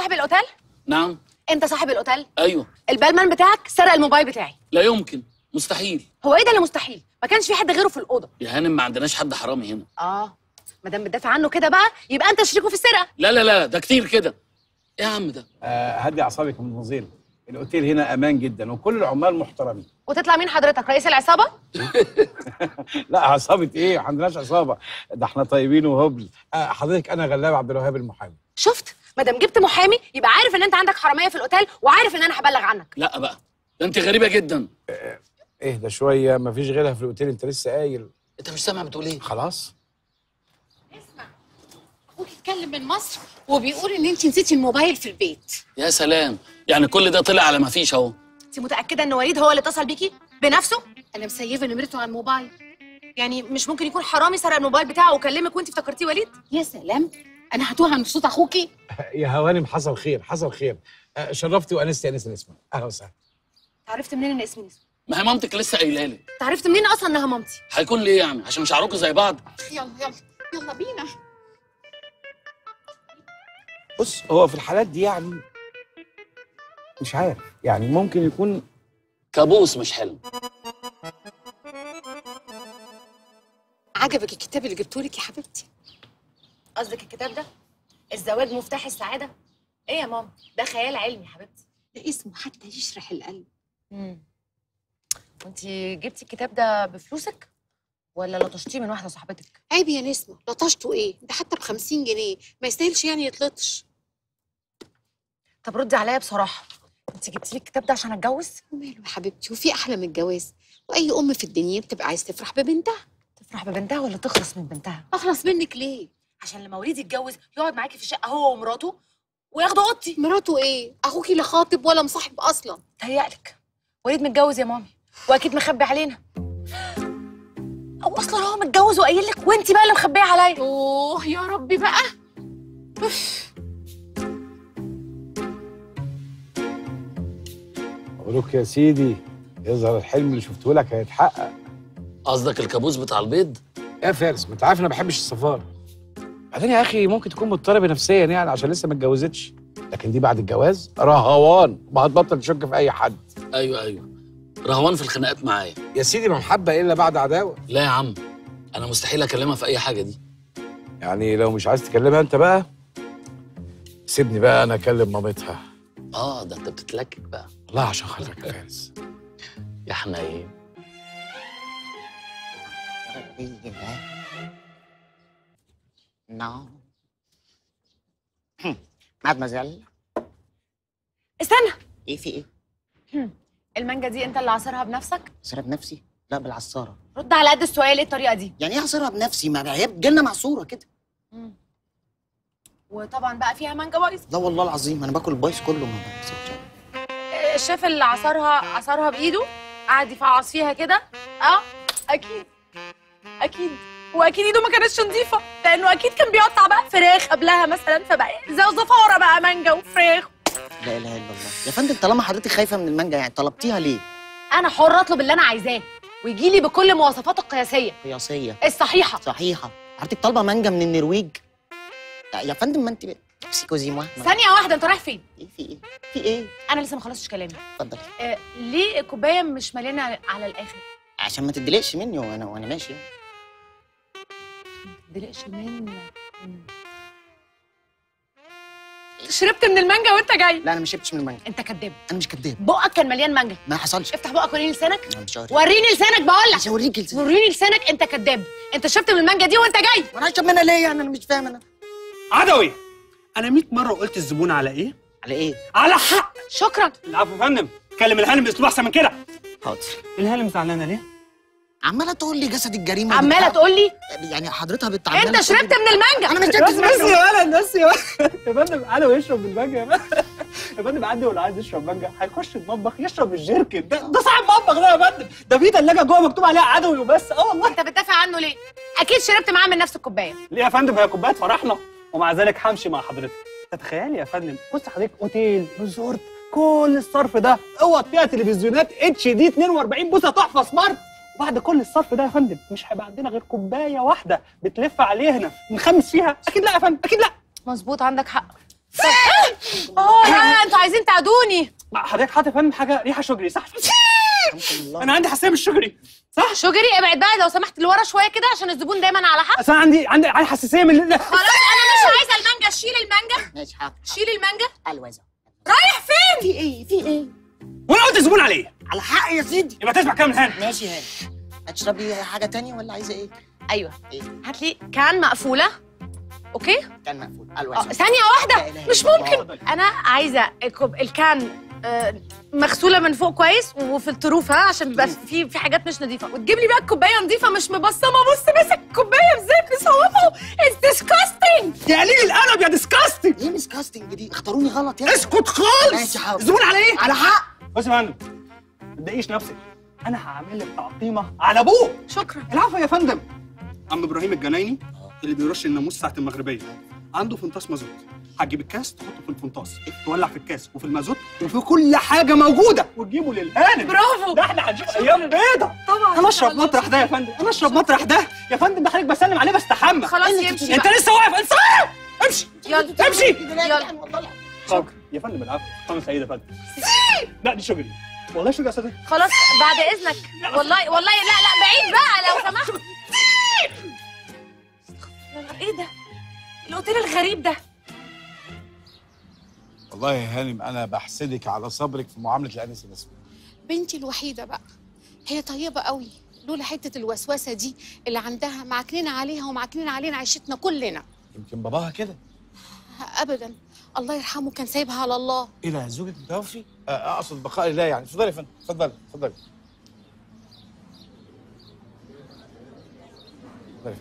صاحب الاوتيل نعم انت صاحب الاوتيل ايوه البالمان بتاعك سرق الموبايل بتاعي لا يمكن مستحيل هو ايه ده اللي مستحيل ما كانش في حد غيره في الاوضه يا هانم ما عندناش حد حرامي هنا اه ما دام بتدافع عنه كده بقى يبقى انت شريكه في السرقه لا لا لا ده كتير كده ايه يا عم ده آه هدي اعصابك من نظير الاوتيل هنا امان جدا وكل العمال محترمين وتطلع مين حضرتك رئيس العصابه لا عصابه ايه ما عندناش عصابه ده احنا طيبين وهبل آه حضرتك انا غلاب عبد الوهاب المحامي شفت ما دام جبت محامي يبقى عارف ان انت عندك حراميه في الاوتيل وعارف ان انا هبلغ عنك لا بقى ده انت غريبه جدا اهدى شويه مفيش غيرها في الاوتيل انت لسه قايل انت مش سامع بتقول ايه خلاص اخوك اتكلم من مصر وبيقول ان انت نسيتي الموبايل في البيت يا سلام يعني كل ده طلع على ما فيش اهو انت متاكده ان وليد هو اللي اتصل بيكي بنفسه انا مسيفه نمرته على الموبايل يعني مش ممكن يكون حرامي سرق الموبايل بتاعه وكلمك وانت افتكرتيه وليد يا سلام انا هتوه عن صوت اخوكي يا هوانم حصل خير حصل خير آه شرفتي وانستي انسه نسمه اهلا وسهلا عرفت منين ان اسمي نسمه ما هي مامتك لسه قايله لي انت عرفت منين اصلا انها مامتي هيكون ليه يعني عشان شعركم زي بعض يلا يلا يلا بينا بص هو في الحالات دي يعني مش عارف يعني ممكن يكون كابوس مش حلم عجبك الكتاب اللي جبته لك يا حبيبتي قصدك الكتاب ده الزواج مفتاح السعاده ايه يا ماما ده خيال علمي يا حبيبتي ده اسمه حتى يشرح القلب امم وانت جبتي الكتاب ده بفلوسك ولا لطشتيه من واحده صاحبتك عيب يا نسمه لطشته ايه ده حتى ب 50 جنيه ما يستاهلش يعني يتلطش طب ردي عليا بصراحه انت جبتي لي الكتاب ده عشان اتجوز وماله يا حبيبتي وفي احلى من الجواز واي ام في الدنيا بتبقى عايز تفرح ببنتها تفرح ببنتها ولا تخلص من بنتها اخلص منك ليه عشان لما وليد يتجوز يقعد معاكي في الشقه هو ومراته وياخدوا اوضتي مراته ايه اخوكي لا خاطب ولا مصاحب اصلا تهيألك وليد متجوز يا مامي واكيد مخبي علينا او اصلا هو متجوز وقايل لك وانت بقى اللي مخبيه عليا اوه يا ربي بقى مبروك يا سيدي يظهر الحلم اللي شفته لك هيتحقق قصدك الكابوس بتاع البيض يا فارس ما انت عارف انا ما بحبش السفاره بعدين يا اخي ممكن تكون مضطربه نفسيا يعني عشان لسه ما اتجوزتش لكن دي بعد الجواز رهوان وهتبطل تشك في اي حد ايوه ايوه رهوان في الخناقات معايا يا سيدي ما محبه الا بعد عداوه لا يا عم انا مستحيل اكلمها في اي حاجه دي يعني لو مش عايز تكلمها انت بقى سيبني بقى انا اكلم مامتها اه ده انت بتتلكك بقى والله عشان خاطرك يا فارس يا حنين Non. مادمزيل استنى ايه في ايه؟ المانجا دي انت اللي عصرها بنفسك عصيرها بنفسي؟ لا بالعصارة رد على قد السؤال ايه الطريقه دي يعني ايه عصيرها بنفسي؟ ما هي جالنا معصورة كده وطبعا بقى فيها مانجا بايظه لا والله العظيم انا باكل البايظ كله ما بنسويش الشيف اللي عصرها عصرها بايده قعد يفعص فيها كده اه اكيد اكيد واكيد ايده ما كانتش نظيفه لانه اكيد كان بيقطع بقى فراخ قبلها مثلا فبقى زي زفاره بقى مانجا وفراخ لا اله الا الله يا فندم طالما حضرتك خايفة من المانجا يعني طلبتيها ليه؟ انا حر اطلب اللي انا عايزاه ويجي لي بكل مواصفاته القياسيه قياسية الصحيحه صحيحة حضرتك طالبة مانجا من النرويج يا- يا فندم ما انت امسكوا زي ما ثانيه واحده انت رايح فين ايه في ايه؟ في ايه؟ انا لسه ما خلصتش كلامي اتفضلي آه ليه الكوبايه مش مليانه على الاخر عشان ما تدلقش مني وانا وانا ماشي دلقش منك شربت من المانجا وانت جاي لا انا ما شربتش من المانجا انت كداب انا مش كداب بقك كان مليان مانجا ما حصلش افتح بقك وريني لسانك انا مش هوريك وريني لسانك بقول لك مش هوريك لساني. وريني لسانك انت كداب انت شربت من المانجا دي وانت جاي وانا اشرب منها ليه يعني انا مش فاهم انا عدوي انا 100 مره قلت الزبون على ايه على ايه على حق شكرا العفو يا فندم كلم الهانم باسلوب احسن من كده حاضر الهانم زعلانه ليه عماله تقول لي جسد الجريمه عماله وبتاع. تقول لي يعني حضرتها بتعمل انت شربت من المانجا انا مش بس شربت بس منها. يا ولد بس يا ولد يا فندم عدوي يشرب من المانجا يا فندم يا فندم عدي ولا عايز يشرب مانجا هيخش المطبخ يشرب الجيركن ده ده صاحب مطبخ ده يا فندم ده في ثلاجه جوه مكتوب عليها عدوي وبس اه والله انت بتدافع عنه ليه اكيد شربت معاه من نفس الكوبايه ليه يا فندم هي كوبايه فرحنا ومع ذلك همشي مع حضرتك تتخيلي يا فندم بص حضرتك اوتيل ريزورت كل الصرف ده اوض فيها تلفزيونات اتش دي 42 بوصه تحفه سمارت وبعد كل الصرف ده يا فندم مش هيبقى عندنا غير كوبايه واحده بتلف علينا نخمس فيها اكيد لا يا فندم اكيد لا مظبوط عندك حق عايزين تعدوني مع حضرتك حاطط يا فندم حاجه ريحه شجري صح رحمكم الله انا عندي حساسيه من الشجري صح شجري ابعد بقى لو سمحت لورا شويه كده عشان الزبون دايما على حق اصل انا عندي عندي عندي حساسيه من ال- خلاص انا مش عايزه المانجا شيل المانجا ماشي حاضر شيل المانجا الوزع رايح فين في ايه في ايه وانا قلت الزبون عليه على حق يا سيدي يبقى تسمع كلام الهان ماشي هاني هتشربي حاجه تانية ولا عايزه ايه ايوه ايه هات لي كان مقفوله اوكي كان مقفول اه الوزع ثانيه لا واحده إله مش إلا ممكن الله. انا عايزه الكوب الكان آه، مغسوله من فوق كويس وفي الطروف ها عشان بيبقى في في حاجات مش نظيفه وتجيب لي بقى الكوبايه نظيفه مش مبصمه بص ماسك الكوبايه بزيت مصوبه اتس ديسكاستنج يا قليل الادب يا ديسكاستنج ايه مس كاستنج دي اختاروني غلط يا اسكت خالص ماشي حاضر الزبون على ايه على حق بص يا فندم ما تضايقيش نفسك انا هعمل لك تعقيمه على ابوه شكرا العفو يا فندم عم ابراهيم الجنايني اللي بيرش الناموس ساعه المغربيه عنده فنطاس مازوت هتجيب الكاس تحطه في الفنطاس تولع في الكاس وفي المازوت وفي كل حاجه موجوده وتجيبه للهانم برافو ده احنا هنشوف ايام بيضه طبعا انا اشرب مطرح ده يا فندم انا اشرب مطرح ده يا فندم ده حضرتك بسلم عليه بستحمى خلاص إيه اللي يمشي انت بقى. لسه واقف انصرف امشي يلا امشي يلا. شكرا يا فندم العفو خمس سعيد يا فندم لا دي شجري والله شجري يا استاذ خلاص بعد اذنك والله والله لا لا بعيد بقى لو سمحت ايه ده الاوتيل الغريب ده والله يا هانم انا بحسدك على صبرك في معامله الانس الاسود بنتي الوحيده بقى هي طيبه قوي لولا حته الوسوسه دي اللي عندها معكنين عليها ومعكنين علينا عيشتنا كلنا يمكن باباها كده ابدا الله يرحمه كان سايبها على الله ايه ده زوجك متوفي؟ آه، اقصد بقاء الله يعني اتفضلي يا فندم اتفضلي اتفضلي اتفضلي.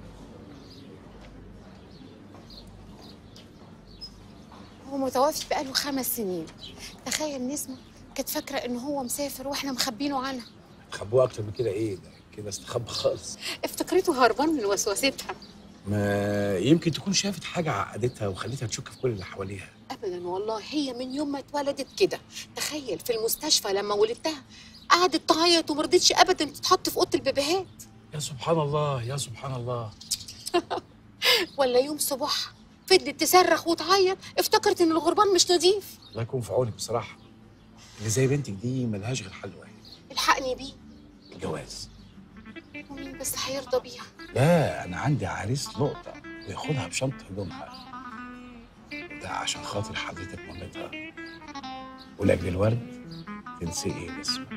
هو متوفي بقاله خمس سنين تخيل نسمة كانت فاكرة إن هو مسافر وإحنا مخبينه عنها تخبوه اكتر من كده ايه ده كده استخبى خالص افتكرته هربان من وسوستها ما يمكن تكون شافت حاجه عقدتها وخلتها تشك في كل اللي حواليها أبدا والله هي من يوم ما اتولدت كده تخيل في المستشفى لما ولدتها قعدت تعيط ومرضتش أبدا تتحط في أوضة البيبيهات يا سبحان الله يا سبحان الله ولا يوم صباح فضلت تصرخ وتعيط افتكرت إن الغربان مش نظيف الله يكون في عونك بصراحه اللي زي بنتك دي ملهاش غير حل واحد الحقني بيه الجواز ومين بس هيرضى بيها لا انا عندي عريس لقطه وياخدها بشنطه هدومها ده عشان خاطر حضرتك مامتها ولاجل الورد تنسقي باسمه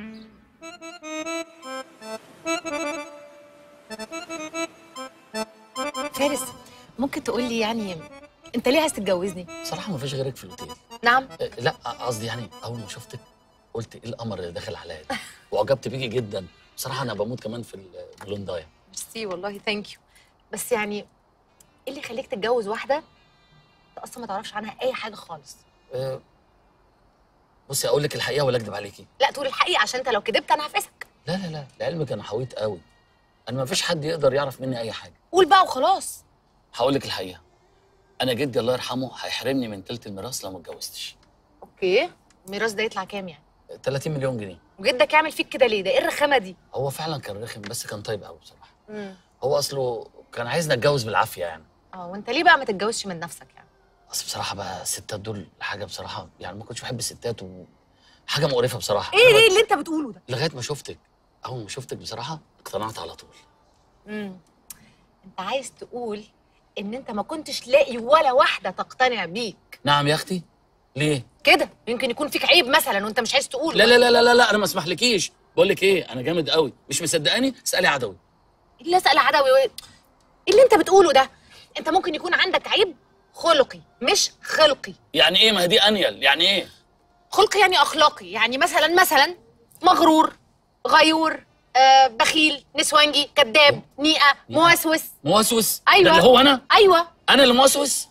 فارس ممكن تقول لي يعني انت ليه عايز تتجوزني بصراحه ما فيش غيرك في الاوتيل نعم أه، لا قصدي يعني اول ما شفتك قلت ايه القمر اللي داخل عليا ده واعجبت بيكي جدا بصراحه انا بموت كمان في البلوندايه ميرسي والله ثانك يو بس يعني ايه اللي يخليك تتجوز واحده انت اصلا ما تعرفش عنها اي حاجه خالص أه، بصي اقول لك الحقيقه ولا اكذب عليكي لا تقول الحقيقه عشان انت لو كدبت انا هفقسك لا لا لا لعلمك انا حويت قوي انا ما فيش حد يقدر يعرف مني اي حاجه قول بقى وخلاص هقول لك الحقيقه انا جدي الله يرحمه هيحرمني من تلت الميراث لو ما اتجوزتش اوكي الميراث ده يطلع كام يعني 30 مليون جنيه وجدك يعمل فيك كده ليه ده ايه الرخامه دي هو فعلا كان رخم بس كان طيب قوي بصراحه امم هو اصله كان عايزني اتجوز بالعافيه يعني اه وانت ليه بقى ما تتجوزش من نفسك يعني اصل بصراحه بقى الستات دول حاجه بصراحه يعني ما كنتش بحب الستات و حاجه مقرفه بصراحه ايه لغاية- ايه اللي انت بتقوله ده لغايه ما شفتك اول ما شفتك بصراحه اقتنعت على طول امم انت عايز تقول ان انت ما كنتش لاقي ولا واحده تقتنع بيك نعم يا اختي ليه كده يمكن يكون فيك عيب مثلا وانت مش عايز تقوله لا لا لا لا لا, لا انا ما اسمحلكيش بقول لك ايه انا جامد قوي مش مصدقاني اسالي عدوي اللي اسال عدوي ايه اللي انت بتقوله ده انت ممكن يكون عندك عيب خلقي مش خلقي يعني ايه ما هي دي انيل يعني ايه خلقي يعني اخلاقي يعني مثلا مثلا مغرور غيور آه بخيل نسوانجي كذاب نيئه موسوس موسوس أيوة. ده اللي هو انا ايوه انا اللي موسوس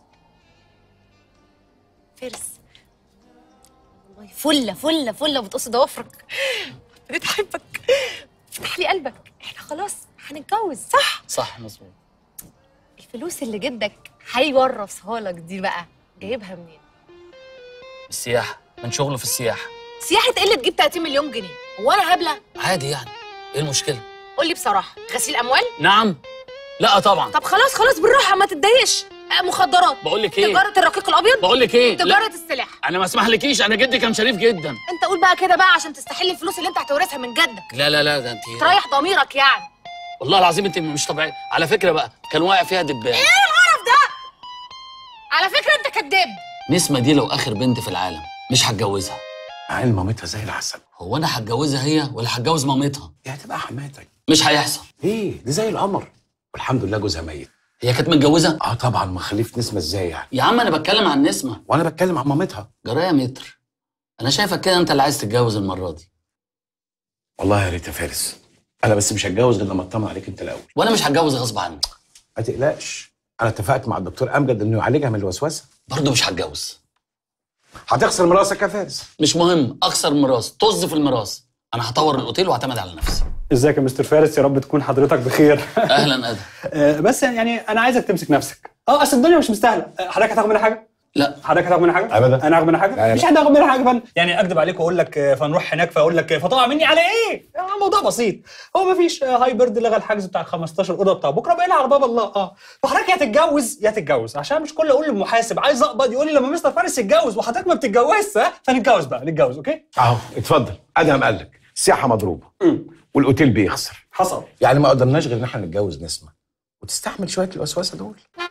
فارس والله فله فله فله بتقص ضوافرك بتحبك فتح لي قلبك احنا خلاص هنتجوز صح صح مظبوط الفلوس اللي جدك هيورثها لك دي بقى جايبها منين السياحه من شغله في السياحه سياحه ايه اللي تجيب 30 مليون جنيه هو انا هبله عادي يعني ايه المشكله قول لي بصراحه غسيل اموال نعم لا طبعا طب خلاص خلاص بالراحه ما تتضايقش آه، مخدرات بقول لك ايه تجاره الرقيق الابيض بقول لك ايه لا تجاره السلاح انا ما اسمحلكيش انا جدي كان شريف جدا انت قول بقى كده بقى عشان تستحل الفلوس اللي انت هتورثها من جدك لا لا لا ده انت تريح ضميرك يعني والله العظيم انت مش طبيعي على فكره بقى كان واقع فيها دبان على فكره انت كداب نسمه دي لو اخر بنت في العالم مش هتجوزها مع ان مامتها زي العسل هو انا هتجوزها هي ولا هتجوز مامتها دي هتبقى حماتك مش هيحصل ليه دي زي القمر والحمد لله جوزها ميت هي كانت متجوزه اه طبعا ما خليفه نسمه ازاي يعني يا عم انا بتكلم عن نسمه وانا بتكلم عن مامتها جرايه متر انا شايفك كده انت اللي عايز تتجوز المره دي والله يا ريت يا فارس انا بس مش هتجوز غير لما اطمن عليك انت الاول وانا مش هتجوز غصب عني ما تقلقش انا اتفقت مع الدكتور امجد انه يعالجها من الوسوسه برضه مش هتجوز هتخسر مراسك يا فارس مش مهم اخسر الميراث طز في الميراث انا هطور الاوتيل واعتمد على نفسي ازيك يا مستر فارس يا رب تكون حضرتك بخير اهلا ادم آه، بس يعني انا عايزك تمسك نفسك اه اصل الدنيا مش مستاهله آه، حضرتك هتاخد منها حاجه لا حضرتك هتاخد منها حاجه أبداً. انا هاخد منها حاجه لا، لا. مش حد هياخد منها حاجه فن يعني اكذب عليك واقول لك آه، فنروح هناك فاقول لك آه، فطبعا مني على ايه آه، الموضوع بسيط هو ما فيش هاي بيرد لغى الحجز بتاع ال 15 اوضه بتاع بكره بقينا على باب الله اه فحضرتك يا تتجوز يا تتجوز عشان مش كل اقول للمحاسب عايز اقبض يقول لي لما مستر فارس يتجوز وحضرتك ما بتتجوزش ها فنتجوز بقى نتجوز اوكي اهو اتفضل ادهم قال لك السياحه مضروبه امم والاوتيل بيخسر حصل يعني ما قدرناش غير ان احنا نتجوز نسمه وتستحمل شويه الوسوسه دول